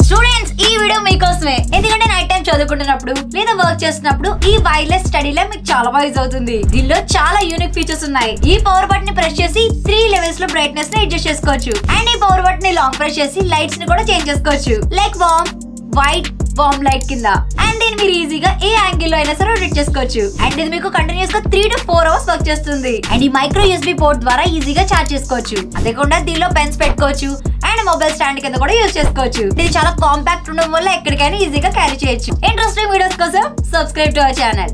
students ఈ video మీకోసమే ఎందుకంటే నైట్ టైం చదువుకుంటున్నప్పుడు లేదా వర్క్ చేస్తున్నప్పుడు ఈ వైర్లెస్ స్టడీలో మీకు చాలా బాగా యూజ్ అవుతుంది దీనిలో చాలా యూనిక్ ఫీచర్స్ ఉన్నాయి ఈ పవర్ బటన్ ని ప్రెస్ చేసి త్రీ లెవెల్స్ లో బ్రైట్నెస్ ని అడ్జస్ట్ చేసుకోవచ్చు అండ్ ఈ పవర్ బటన్ ని లాంగ్ ప్రెస్ చేసి లైట్స్ ని కూడా చేంజ్ చేసుకోవచ్చు like warm white warm light కింద అండ్ దీన్ని మీరు ఈజీగా ఏ యాంగిల్ లో అయినా సరే రొటేట్ చేసుకోవచ్చు అండ్ ఇది మీకు కంటిన్యూస్ గా three to four hours work చేస్తుంది అండ్ ఈ మైక్రో యూఎస్బి పోర్ట్ ద్వారా ఈజీగా చార్జ్ చేసుకోవచ్చు అంతేకాకుండా దీనిలో పెన్స్ పెట్టుకోవచ్చు అండ్ మొబైల్ స్టాండ్ కింద కూడా యూజ్ చేసుకోవచ్చు ఇది చాలా కాంపాక్ట్ ఉండడం వల్ల ఎక్కడికైనా ఈజీగా క్యారీ చేయొచ్చు ఇంట్రెస్టింగ్ వీడియోస్ కోసం సబ్స్క్రైబ్ టు అవర్ ఛానల్